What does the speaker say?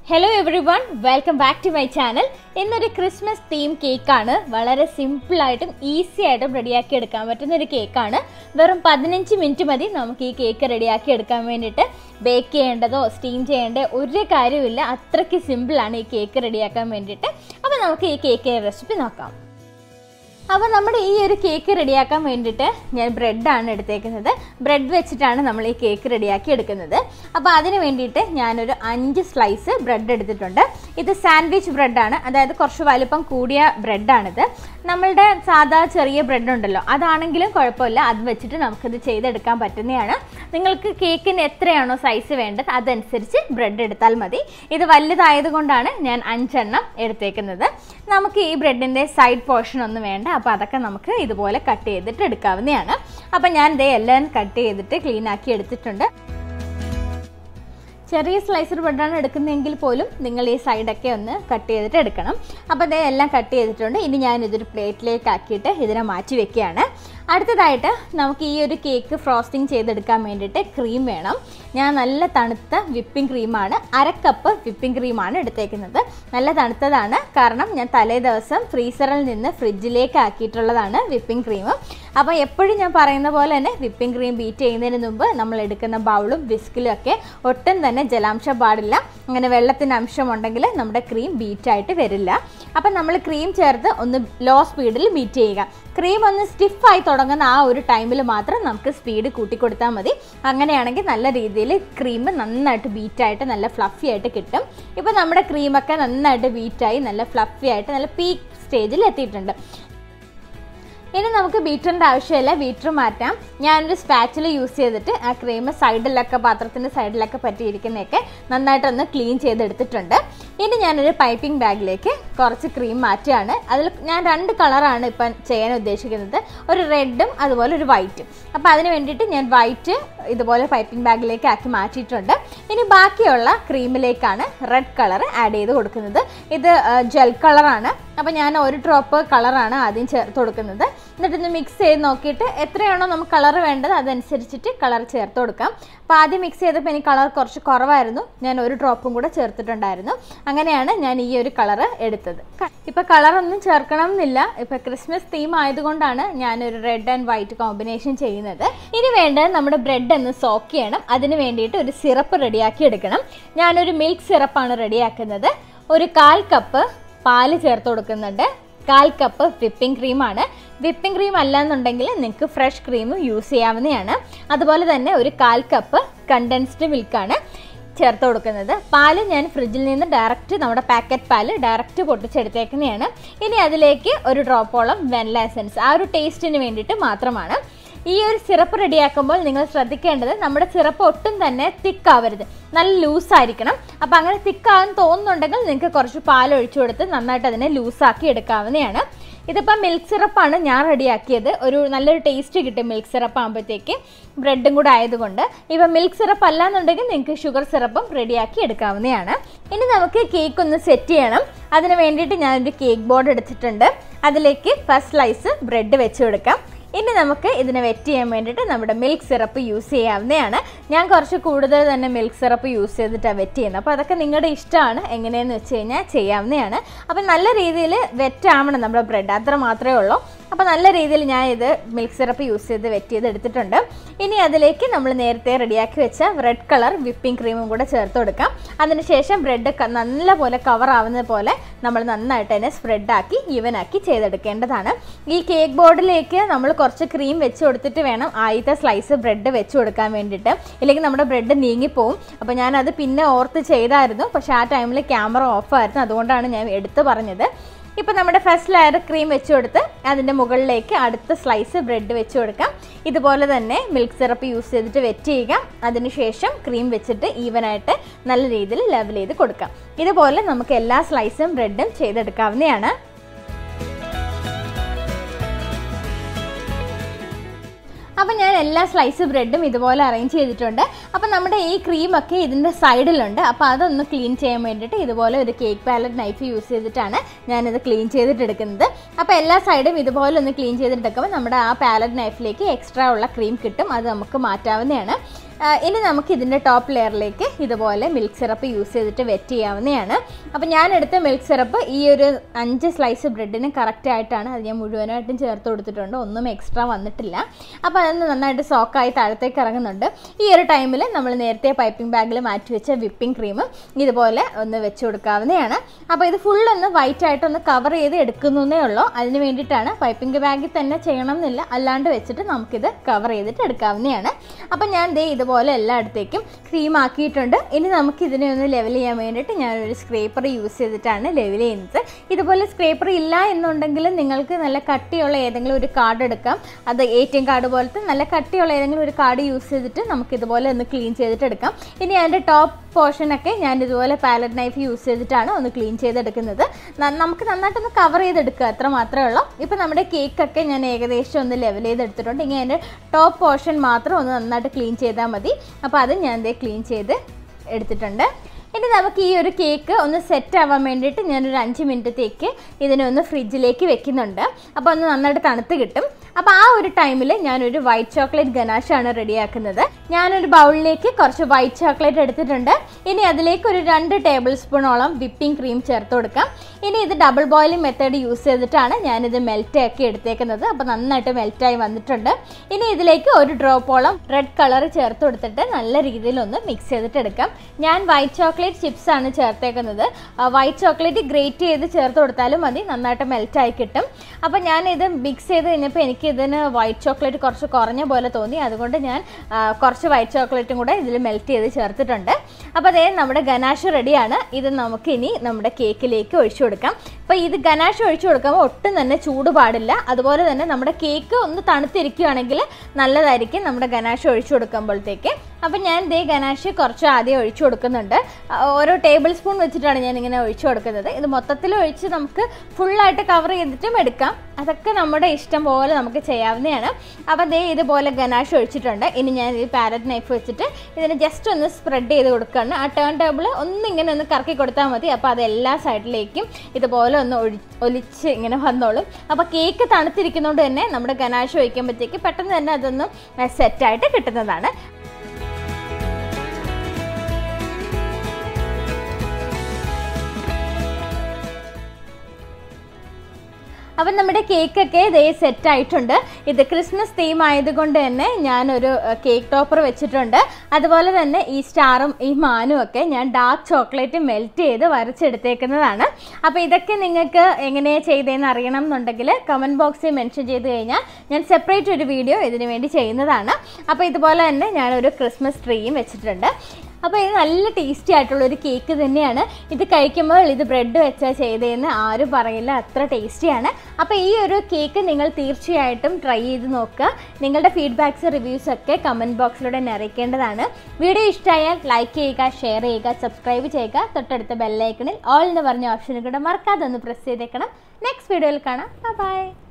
hello everyone welcome back to my channel ഇന്നൊരു Christmas theme കേക്കാണ് വളരെ സിമ്പിളായിട്ടും easy ആയിട്ടും റെഡിയാക്കി എടുക്കാൻ പറ്റുന്ന ഒരു കേക്കാണ് വെറും പതിനഞ്ച് മിനിറ്റ് മതി നമുക്ക് ഈ കേക്ക് റെഡിയാക്കി എടുക്കാൻ വേണ്ടിയിട്ട് ബേക്ക് ചെയ്യേണ്ടതോ സ്റ്റീം ചെയ്യേണ്ട ഒരു കാര്യമില്ല അത്രയ്ക്ക് സിമ്പിളാണ് ഈ കേക്ക് റെഡിയാക്കാൻ വേണ്ടിയിട്ട് അപ്പോൾ നമുക്ക് ഈ കേക്ക് റെസിപ്പി നോക്കാം അപ്പോൾ നമ്മുടെ ഈ ഒരു കേക്ക് റെഡിയാക്കാൻ വേണ്ടിയിട്ട് ഞാൻ ബ്രെഡാണ് എടുത്തേക്കുന്നത് ബ്രെഡ് വെച്ചിട്ടാണ് നമ്മൾ ഈ കേക്ക് റെഡിയാക്കി എടുക്കുന്നത് അപ്പോൾ അതിന് വേണ്ടിയിട്ട് ഞാനൊരു അഞ്ച് സ്ലൈസ് ബ്രെഡ് എടുത്തിട്ടുണ്ട് ഇത് സാൻഡ്വിച്ച് ബ്രെഡാണ് അതായത് കുറച്ച് വലുപ്പം കൂടിയ ബ്രെഡാണിത് നമ്മളുടെ സാധാ ചെറിയ ബ്രെഡ് ഉണ്ടല്ലോ അതാണെങ്കിലും കുഴപ്പമില്ല അത് വെച്ചിട്ട് നമുക്കിത് ചെയ്തെടുക്കാൻ പറ്റുന്നതാണ് നിങ്ങൾക്ക് കേക്കിന് എത്രയാണോ സൈസ് വേണ്ടത് അതനുസരിച്ച് ബ്രെഡ് എടുത്താൽ മതി ഇത് വലുതായതുകൊണ്ടാണ് ഞാൻ അഞ്ചെണ്ണം എടുത്തേക്കുന്നത് നമുക്ക് ഈ ബ്രെഡിൻ്റെ സൈഡ് പോർഷൻ ഒന്നും വേണ്ട അപ്പോൾ അതൊക്കെ നമുക്ക് ഇതുപോലെ കട്ട് ചെയ്തിട്ട് എടുക്കാവുന്നതാണ് അപ്പോൾ ഞാൻ ഇതേ എല്ലാം കട്ട് ചെയ്തിട്ട് ക്ലീൻ ആക്കി എടുത്തിട്ടുണ്ട് ചെറിയ സ്ലൈസർ ബ്രെഡാണ് എടുക്കുന്നതെങ്കിൽ പോലും നിങ്ങൾ ഈ സൈഡൊക്കെ ഒന്ന് കട്ട് ചെയ്തിട്ട് എടുക്കണം അപ്പോൾ ഇതേ എല്ലാം കട്ട് ചെയ്തിട്ടുണ്ട് ഇനി ഞാൻ ഇതൊരു പ്ലേറ്റിലേക്ക് ആക്കിയിട്ട് ഇതിനെ മാറ്റി വെക്കുകയാണ് അടുത്തതായിട്ട് നമുക്ക് ഈ ഒരു കേക്ക് ഫ്രോസ്റ്റിംഗ് ചെയ്തെടുക്കാൻ വേണ്ടിയിട്ട് ക്രീം വേണം ഞാൻ നല്ല തണുത്ത വിപ്പിംഗ് ക്രീമാണ് അര കപ്പ് വിപ്പിംഗ് ക്രീമാണ് എടുത്തേക്കുന്നത് നല്ല തണുത്തതാണ് കാരണം ഞാൻ തലേ ദിവസം ഫ്രീസറിൽ നിന്ന് ഫ്രിഡ്ജിലേക്ക് ആക്കിയിട്ടുള്ളതാണ് വിപ്പിംഗ് ക്രീം അപ്പോൾ എപ്പോഴും ഞാൻ പറയുന്ന പോലെ തന്നെ വിപ്പിംഗ് ക്രീം ബീറ്റ് ചെയ്യുന്നതിന് മുമ്പ് നമ്മൾ എടുക്കുന്ന ബൗളും വിസ്കിലും ഒക്കെ ഒട്ടും തന്നെ ജലാംശം പാടില്ല അങ്ങനെ വെള്ളത്തിൻ്റെ അംശം ഉണ്ടെങ്കിൽ നമ്മുടെ ക്രീം ബീറ്റായിട്ട് വരില്ല അപ്പം നമ്മൾ ക്രീം ചേർത്ത് ഒന്ന് ലോ സ്പീഡിൽ ബീറ്റ് ചെയ്യുക ക്രീം ഒന്ന് സ്റ്റിഫായി തുടങ്ങുന്ന ആ ഒരു ടൈമിൽ മാത്രം നമുക്ക് സ്പീഡ് കൂട്ടി കൊടുത്താൽ മതി അങ്ങനെയാണെങ്കിൽ നല്ല രീതിയിൽ ക്രീം നന്നായിട്ട് ബീറ്റായിട്ട് നല്ല ഫ്ലഫി ആയിട്ട് കിട്ടും ഇപ്പോൾ നമ്മുടെ ക്രീമൊക്കെ നന്നായിട്ട് ബീറ്റായി നല്ല ഫ്ലഫി ആയിട്ട് നല്ല പീക്ക് സ്റ്റേജിൽ എത്തിയിട്ടുണ്ട് ഇനി നമുക്ക് ബീറ്ററിൻ്റെ ആവശ്യമില്ല ബീറ്റർ മാറ്റാം ഞാനൊരു സ്പാച്ചിൽ യൂസ് ചെയ്തിട്ട് ആ ക്രീം സൈഡിലൊക്കെ പാത്രത്തിൻ്റെ സൈഡിലൊക്കെ പറ്റിയിരിക്കുന്നതൊക്കെ നന്നായിട്ടൊന്ന് ക്ലീൻ ചെയ്തെടുത്തിട്ടുണ്ട് ഇനി ഞാനൊരു പൈപ്പിംഗ് ബാഗിലേക്ക് കുറച്ച് ക്രീം മാറ്റുകയാണ് അതിൽ ഞാൻ രണ്ട് കളറാണ് ഇപ്പം ചെയ്യാൻ ഉദ്ദേശിക്കുന്നത് ഒരു റെഡും അതുപോലെ ഒരു വൈറ്റും അപ്പോൾ അതിന് വേണ്ടിയിട്ട് ഞാൻ വൈറ്റ് ഇതുപോലെ പൈപ്പിംഗ് ബാഗിലേക്ക് ആക്കി മാറ്റിയിട്ടുണ്ട് ഇനി ബാക്കിയുള്ള ക്രീമിലേക്കാണ് റെഡ് കളർ ആഡ് ചെയ്ത് കൊടുക്കുന്നത് ഇത് ജെൽ കളറാണ് അപ്പോൾ ഞാൻ ഒരു ഡ്രോപ്പ് കളറാണ് ആദ്യം ചേർത്ത് കൊടുക്കുന്നത് എന്നിട്ടൊന്ന് മിക്സ് ചെയ്ത് നോക്കിയിട്ട് എത്രയാണോ നമുക്ക് കളർ വേണ്ടത് അതനുസരിച്ചിട്ട് കളർ ചേർത്ത് കൊടുക്കാം അപ്പോൾ ആദ്യം മിക്സ് ചെയ്തപ്പോൾ എനിക്ക് കളർ കുറച്ച് കുറവായിരുന്നു ഞാൻ ഒരു ഡ്രോപ്പും കൂടെ ചേർത്തിട്ടുണ്ടായിരുന്നു അങ്ങനെയാണ് ഞാൻ ഈ ഒരു കളർ എടുത്തത് ഇപ്പോൾ കളറൊന്നും ചേർക്കണം എന്നില്ല ഇപ്പോൾ ക്രിസ്മസ് തീം ആയതുകൊണ്ടാണ് ഞാനൊരു റെഡ് ആൻഡ് വൈറ്റ് കോമ്പിനേഷൻ ചെയ്യുന്നത് ഇനി വേണ്ടത് നമ്മുടെ ബ്രെഡ് ഒന്ന് സോക്ക് ചെയ്യണം അതിന് വേണ്ടിയിട്ട് ഒരു സിറപ്പ് റെഡിയാക്കി എടുക്കണം ഞാനൊരു മിൽക്ക് സിറപ്പാണ് റെഡിയാക്കുന്നത് ഒരു കാൽ കപ്പ് പാല് ചേർത്ത് കൊടുക്കുന്നുണ്ട് കാൽ കപ്പ് വിപ്പിംഗ് ക്രീമാണ് വിപ്പിംഗ് ക്രീം അല്ല എന്നുണ്ടെങ്കിൽ നിങ്ങൾക്ക് ഫ്രഷ് ക്രീം യൂസ് ചെയ്യാവുന്നതാണ് അതുപോലെ തന്നെ ഒരു കാൽ കപ്പ് കണ്ടൻസ്ഡ് മിൽക്കാണ് ചേർത്ത് കൊടുക്കുന്നത് പാല് ഞാൻ ഫ്രിഡ്ജിൽ നിന്ന് ഡയറക്റ്റ് നമ്മുടെ പാക്കറ്റ് പാല് ഡയറക്റ്റ് പൊട്ടിച്ചെടുത്തേക്കുന്നതാണ് ഇനി അതിലേക്ക് ഒരു ഡ്രോപ്പോളം വെനില എസൻസ് ആ ഒരു ടേസ്റ്റിന് വേണ്ടിയിട്ട് മാത്രമാണ് ഈ ഒരു സിറപ്പ് റെഡിയാക്കുമ്പോൾ നിങ്ങൾ ശ്രദ്ധിക്കേണ്ടത് നമ്മുടെ സിറപ്പ് ഒട്ടും തന്നെ തിക്കാവരുത് നല്ല ലൂസായിരിക്കണം അപ്പോൾ അങ്ങനെ തിക്കാകാൻ തോന്നുന്നുണ്ടെങ്കിൽ നിങ്ങൾക്ക് കുറച്ച് പാൽ ഒഴിച്ചു കൊടുത്ത് നന്നായിട്ട് അതിനെ ലൂസാക്കി എടുക്കാവുന്നതാണ് ഇതിപ്പോൾ മിൽക്ക് സിറപ്പാണ് ഞാൻ റെഡിയാക്കിയത് ഒരു നല്ലൊരു ടേസ്റ്റ് കിട്ടും മിൽക്ക് സിറപ്പ് ആകുമ്പോഴത്തേക്ക് ബ്രെഡും കൂടെ ആയതുകൊണ്ട് ഇപ്പം മിൽക്ക് സിറപ്പ് അല്ല എന്നുണ്ടെങ്കിൽ നിങ്ങൾക്ക് ഷുഗർ സിറപ്പും റെഡിയാക്കി എടുക്കാവുന്നതാണ് ഇനി നമുക്ക് കേക്ക് ഒന്ന് സെറ്റ് ചെയ്യണം അതിന് വേണ്ടിയിട്ട് ഞാനൊരു കേക്ക് ബോർഡ് എടുത്തിട്ടുണ്ട് അതിലേക്ക് ഫസ്റ്റ് സ്ലൈസ് ബ്രെഡ് വെച്ച് കൊടുക്കാം ഇനി നമുക്ക് ഇതിനെ വെറ്റ് ചെയ്യാൻ വേണ്ടിയിട്ട് നമ്മുടെ മിൽക്ക് സിറപ്പ് യൂസ് ചെയ്യാവുന്നതാണ് ഞാൻ കുറച്ച് കൂടുതൽ തന്നെ മിൽക്ക് സിറപ്പ് യൂസ് ചെയ്തിട്ടാണ് വെറ്റ് ചെയ്യുന്നത് അപ്പോൾ അതൊക്കെ നിങ്ങളുടെ ഇഷ്ടമാണ് എങ്ങനെയെന്ന് വെച്ച് കഴിഞ്ഞാൽ ചെയ്യാവുന്നതാണ് അപ്പോൾ നല്ല രീതിയിൽ വെറ്റ് ആവണം നമ്മുടെ ബ്രെഡ് അത്ര മാത്രമേ ഉള്ളൂ അപ്പോൾ നല്ല രീതിയിൽ ഞാൻ ഇത് മിൽക്ക് സിറപ്പ് യൂസ് ചെയ്ത് വെറ്റ് ചെയ്ത് എടുത്തിട്ടുണ്ട് ഇനി അതിലേക്ക് നമ്മൾ നേരത്തെ റെഡിയാക്കി വെച്ച റെഡ് കളർ വിപ്പിംഗ് ക്രീമും കൂടെ ചേർത്ത് കൊടുക്കാം അതിനുശേഷം ബ്രെഡ് നല്ല പോലെ കവർ ആവുന്നത് പോലെ നമ്മൾ നന്നായിട്ട് തന്നെ സ്പ്രെഡാക്കി ഈവനാക്കി ചെയ്തെടുക്കേണ്ടതാണ് ഈ കേക്ക് ബോർഡിലേക്ക് നമ്മൾ കുറച്ച് ക്രീം വെച്ച് കൊടുത്തിട്ട് വേണം ആദ്യത്തെ സ്ലൈസ് ബ്രെഡ് വെച്ച് കൊടുക്കാൻ വേണ്ടിയിട്ട് ഇല്ലെങ്കിൽ നമ്മുടെ ബ്രെഡ് നീങ്ങിപ്പോവും അപ്പോൾ ഞാനത് പിന്നെ ഓർത്ത് ചെയ്തായിരുന്നു പക്ഷേ ആ ടൈമിൽ ക്യാമറ ഓഫായിരുന്നു അതുകൊണ്ടാണ് ഞാൻ എടുത്തു പറഞ്ഞത് ഇപ്പോൾ നമ്മുടെ ഫസ്റ്റ് ലെയർ ക്രീം വെച്ച് കൊടുത്ത് അതിൻ്റെ മുകളിലേക്ക് അടുത്ത സ്ലൈസ് ബ്രെഡ് വെച്ച് കൊടുക്കാം ഇതുപോലെ തന്നെ മിൽക്ക് സിറപ്പ് യൂസ് ചെയ്തിട്ട് വെറ്റ് ചെയ്യുക അതിനുശേഷം ക്രീം വെച്ചിട്ട് ഈവനായിട്ട് നല്ല രീതിയിൽ ലെവൽ ചെയ്ത് കൊടുക്കാം ഇതുപോലെ നമുക്ക് എല്ലാ സ്ലൈസും ബ്രെഡും ചെയ്തെടുക്കാവുന്നതാണ് അപ്പം ഞാൻ എല്ലാ സ്ലൈസ് ബ്രെഡും ഇതുപോലെ അറേഞ്ച് ചെയ്തിട്ടുണ്ട് അപ്പം നമ്മുടെ ഈ ക്രീമൊക്കെ ഇതിൻ്റെ സൈഡിലുണ്ട് അപ്പോൾ അതൊന്ന് ക്ലീൻ ചെയ്യാൻ വേണ്ടിയിട്ട് ഇതുപോലെ ഒരു കേക്ക് പാലറ്റ് നൈഫ് യൂസ് ചെയ്തിട്ടാണ് ഞാനിത് ക്ലീൻ ചെയ്തിട്ട് എടുക്കുന്നത് അപ്പോൾ എല്ലാ സൈഡും ഇതുപോലെ ഒന്ന് ക്ലീൻ ചെയ്തിട്ടെടുക്കുമ്പോൾ നമ്മുടെ ആ പാലറ്റ് നൈഫിലേക്ക് എക്സ്ട്രാ ഉള്ള ക്രീം കിട്ടും അത് നമുക്ക് മാറ്റാവുന്നതാണ് ആ, ഇനി നമുക്ക് ഇതിൻ്റെ ടോപ്പ് ലെയറിലേക്ക് ഇതുപോലെ മിൽക്ക് സിറപ്പ് യൂസ് ചെയ്തിട്ട് വെറ്റ് ചെയ്യാവുന്നതാണ് അപ്പോൾ ഞാൻ എടുത്ത മിൽക്ക് സിറപ്പ് ഈ ഒരു അഞ്ച് സ്ലൈസ് ബ്രെഡിന് കറക്റ്റ് ആയിട്ടാണ് അത് ഞാൻ മുഴുവനായിട്ടും ചേർത്ത് കൊടുത്തിട്ടുണ്ട് ഒന്നും എക്സ്ട്രാ വന്നിട്ടില്ല അപ്പോൾ അതൊന്ന് നന്നായിട്ട് സോക്കായി താഴത്തേക്ക് ഇറങ്ങുന്നുണ്ട് ഈ ഒരു ടൈമിൽ നമ്മൾ നേരത്തെ പൈപ്പിംഗ് ബാഗിൽ മാറ്റി വെച്ച വിപ്പിംഗ് ക്രീം ഇതുപോലെ ഒന്ന് വെച്ച് കൊടുക്കാവുന്നതാണ് അപ്പോൾ ഇത് ഫുൾ ഒന്ന് വൈറ്റ് ആയിട്ട് ഒന്ന് കവർ ചെയ്ത് എടുക്കുന്നേ ഉള്ളൂ അതിന് വേണ്ടിയിട്ടാണ് പൈപ്പിംഗ് ബാഗിൽ തന്നെ ചെയ്യണം എന്നില്ല അല്ലാണ്ട് വെച്ചിട്ട് നമുക്കിത് കവർ ചെയ്തിട്ട് എടുക്കാവുന്നതാണ് അപ്പം ഞാൻ ദേ ഇതുപോലെ എല്ലായിടത്തേക്കും ക്രീം ആക്കിയിട്ടുണ്ട് ഇനി നമുക്ക് ഇതിനെ ഒന്ന് ലെവൽ ചെയ്യാൻ വേണ്ടിയിട്ട് ഞാനൊരു സ്ക്രേപ്പർ യൂസ് ചെയ്തിട്ടാണ് ലെവൽ ചെയ്യുന്നത് ഇതുപോലെ സ്ക്രേപ്പർ ഇല്ല എന്നുണ്ടെങ്കിൽ നിങ്ങൾക്ക് നല്ല കട്ടിയുള്ള ഏതെങ്കിലും ഒരു കാർഡ് എടുക്കാം അത് എ ടി എം കാർഡ് പോലത്തെ നല്ല കട്ടിയുള്ള ഏതെങ്കിലും ഒരു കാർഡ് യൂസ് ചെയ്തിട്ട് നമുക്ക് ഇതുപോലെ ഒന്ന് ക്ലീൻ ചെയ്തിട്ട് എടുക്കാം ഇനി അതിൻ്റെ ടോപ്പ് പോർഷനൊക്കെ ഞാൻ ഇതുപോലെ പാലറ്റ് നൈഫ് യൂസ് ചെയ്തിട്ടാണ് ഒന്ന് ക്ലീൻ ചെയ്തെടുക്കുന്നത് ന- നമുക്ക് നന്നായിട്ടൊന്ന് കവർ ചെയ്തെടുക്കുക അത്ര മാത്രമേ ഉള്ളൂ ഇപ്പം നമ്മുടെ കേക്കൊക്കെ ഞാൻ ഏകദേശം ഒന്ന് ലെവൽ ചെയ്തെടുത്തിട്ടുണ്ട് ഇങ്ങനെ അതിൻ്റെ ടോപ്പ് പോർഷൻ മാത്രം ഒന്ന് നന്നായിട്ട് ക്ലീൻ ചെയ്താൽ മതി അപ്പോൾ അത് ഞാൻ ദേ ക്ലീൻ ചെയ്ത് എടുത്തിട്ടുണ്ട് ഇനി നമുക്ക് ഈ ഒരു കേക്ക് ഒന്ന് സെറ്റ് ആവാൻ വേണ്ടിയിട്ട് ഞാനൊരു അഞ്ച് മിനിറ്റത്തേക്ക് ഇതിനെ ഒന്ന് ഫ്രിഡ്ജിലേക്ക് വെക്കുന്നുണ്ട് അപ്പോൾ ഒന്ന് നന്നായിട്ട് തണുത്ത് കിട്ടും അപ്പോൾ ആ ഒരു ടൈമിൽ ഞാനൊരു വൈറ്റ് ചോക്ലേറ്റ് ഗനാഷാണ് റെഡിയാക്കുന്നത് ഞാനൊരു ബൗളിലേക്ക് കുറച്ച് വൈറ്റ് ചോക്ലേറ്റ് എടുത്തിട്ടുണ്ട് ഇനി അതിലേക്ക് ഒരു രണ്ട് ടേബിൾ സ്പൂണോളം വിപ്പിംഗ് ക്രീം ചേർത്ത് കൊടുക്കാം ഇനി ഇത് ഡബിൾ ബോയിലിംഗ് മെത്തേഡ് യൂസ് ചെയ്തിട്ടാണ് ഞാനിത് മെൽറ്റ് ആക്കി എടുത്തേക്കുന്നത് അപ്പോൾ നന്നായിട്ട് മെൽറ്റായി വന്നിട്ടുണ്ട് ഇനി ഇതിലേക്ക് ഒരു ഡ്രോപ്പോളം റെഡ് കളർ ചേർത്ത് കൊടുത്തിട്ട് നല്ല രീതിയിൽ ഒന്ന് മിക്സ് ചെയ്തിട്ട് എടുക്കാം ഞാൻ വൈറ്റ് ചോക്ലേറ്റ് ചിപ്സ് ആണ് ചേർത്തേക്കുന്നത് വൈറ്റ് ചോക്ലേറ്റ് ഗ്രേറ്റ് ചെയ്ത് ചേർത്ത് കൊടുത്താലും മതി നന്നായിട്ട് മെൽറ്റായി കിട്ടും അപ്പോൾ ഞാൻ ഇത് മിക്സ് ചെയ്ത് കഴിഞ്ഞപ്പോൾ എനിക്ക് ഇതിന് വൈറ്റ് ചോക്ലേറ്റ് കുറച്ച് കുറഞ്ഞ പോലെ തോന്നി അതുകൊണ്ട് ഞാൻ ആ, കുറച്ച് വൈറ്റ് ചോക്ലേറ്റും കൂടെ ഇതിൽ മെൽറ്റ് ചെയ്ത് ചേർത്തിട്ടുണ്ട് അപ്പോൾ അതേ നമ്മുടെ ഗനാഷ് റെഡിയാണ് ഇത് നമുക്ക് ഇനി നമ്മുടെ കേക്കിലേക്ക് ഒഴിച്ചു കൊടുക്കാം അപ്പോൾ ഇത് ഗനാഷ് ഒഴിച്ചു കൊടുക്കുമ്പോൾ ഒട്ടും തന്നെ ചൂട് പാടില്ല അതുപോലെ തന്നെ നമ്മുടെ കേക്ക് ഒന്ന് തണുത്തിരിക്കുകയാണെങ്കിൽ നല്ലതായിരിക്കും നമ്മുടെ ഗനാഷ് ഒഴിച്ചു കൊടുക്കുമ്പോഴത്തേക്ക് അപ്പം ഞാൻ ദേ ഗനാഷ് കുറച്ച് ആദ്യം ഒഴിച്ചു കൊടുക്കുന്നുണ്ട് ആ, ഓരോ ടേബിൾ സ്പൂൺ വെച്ചിട്ടാണ് ഞാൻ ഇങ്ങനെ ഒഴിച്ചു കൊടുക്കുന്നത് ഇത് മൊത്തത്തിൽ ഒഴിച്ച് നമുക്ക് ഫുള്ളായിട്ട് കവർ ചെയ്തിട്ടും എടുക്കാം അതൊക്കെ നമ്മുടെ ഇഷ്ടം പോലെ നമുക്ക് ചെയ്യാവുന്നതാണ് അപ്പോൾ ദേ ഇതുപോലെ ഗനാഷ് ഒഴിച്ചിട്ടുണ്ട് ഇനി ഞാൻ ഈ പാരറ്റ് നൈഫ് വെച്ചിട്ട് ഇതിന് ജസ്റ്റ് ഒന്ന് സ്പ്രെഡ് ചെയ്ത് കൊടുക്കുകയാണ് ആ ടേൺ ടേബിൾ ഒന്നിങ്ങനെ ഒന്ന് കറക്കി കൊടുത്താൽ മതി അപ്പോൾ അത് എല്ലാ സൈഡിലേക്കും ഇതുപോലെ ഒന്ന് ഒഴി ഒലിച്ച് ഇങ്ങനെ വന്നോളും അപ്പോൾ കേക്ക് തണുത്തിരിക്കുന്നതുകൊണ്ട് തന്നെ നമ്മുടെ ഗനാഷ് ഒഴിക്കുമ്പോഴത്തേക്ക് പെട്ടെന്ന് തന്നെ അതൊന്ന് സെറ്റായിട്ട് കിട്ടുന്നതാണ് അപ്പം നമ്മുടെ കേക്കൊക്കെ ഇതേ സെറ്റ് ആയിട്ടുണ്ട് ഇത് ക്രിസ്മസ് തീം ആയതുകൊണ്ട് തന്നെ ഞാനൊരു കേക്ക് ടോപ്പർ വെച്ചിട്ടുണ്ട് അതുപോലെ തന്നെ ഈ സ്റ്റാറും ഈ മാനും ഒക്കെ ഞാൻ ഡാർക്ക് ചോക്ലേറ്റ് മെൽറ്റ് ചെയ്ത് വരച്ചെടുത്തേക്കുന്നതാണ് അപ്പോൾ ഇതൊക്കെ നിങ്ങൾക്ക് എങ്ങനെയാണ് ചെയ്തതെന്ന് അറിയണം എന്നുണ്ടെങ്കിൽ കമൻറ്റ് ബോക്സിൽ മെൻഷൻ ചെയ്ത് കഴിഞ്ഞാൽ ഞാൻ സെപ്പറേറ്റ് ഒരു വീഡിയോ ഇതിനു വേണ്ടി ചെയ്യുന്നതാണ് അപ്പോൾ ഇതുപോലെ തന്നെ ഞാനൊരു ക്രിസ്മസ് ട്രീയും വെച്ചിട്ടുണ്ട് അപ്പോൾ ഇത് നല്ല ടേസ്റ്റി ആയിട്ടുള്ള ഒരു കേക്ക് തന്നെയാണ് ഇത് കഴിക്കുമ്പോൾ ഇത് ബ്രെഡ് വെച്ചാൽ ചെയ്തതെന്ന് ആരും പറയില്ല അത്ര ടേസ്റ്റിയാണ് അപ്പോൾ ഈ ഒരു കേക്ക് നിങ്ങൾ തീർച്ചയായിട്ടും ട്രൈ ചെയ്ത് നോക്കുക നിങ്ങളുടെ ഫീഡ്ബാക്ക്സ് റിവ്യൂസ് ഒക്കെ കമൻറ്റ് ബോക്സിലൂടെ തന്നെ അറിയിക്കേണ്ടതാണ് വീഡിയോ ഇഷ്ടമായാൽ ലൈക്ക് ചെയ്യുക ഷെയർ ചെയ്യുക സബ്സ്ക്രൈബ് ചെയ്യുക തൊട്ടടുത്ത ബെല്ലൈക്കണിൽ ഓൾ എന്ന് പറഞ്ഞ ഓപ്ഷനും കൂടെ മറക്കാതെ ഒന്ന് പ്രസ് ചെയ്തേക്കണം നെക്സ്റ്റ് വീഡിയോയിൽ കാണാം ബൈ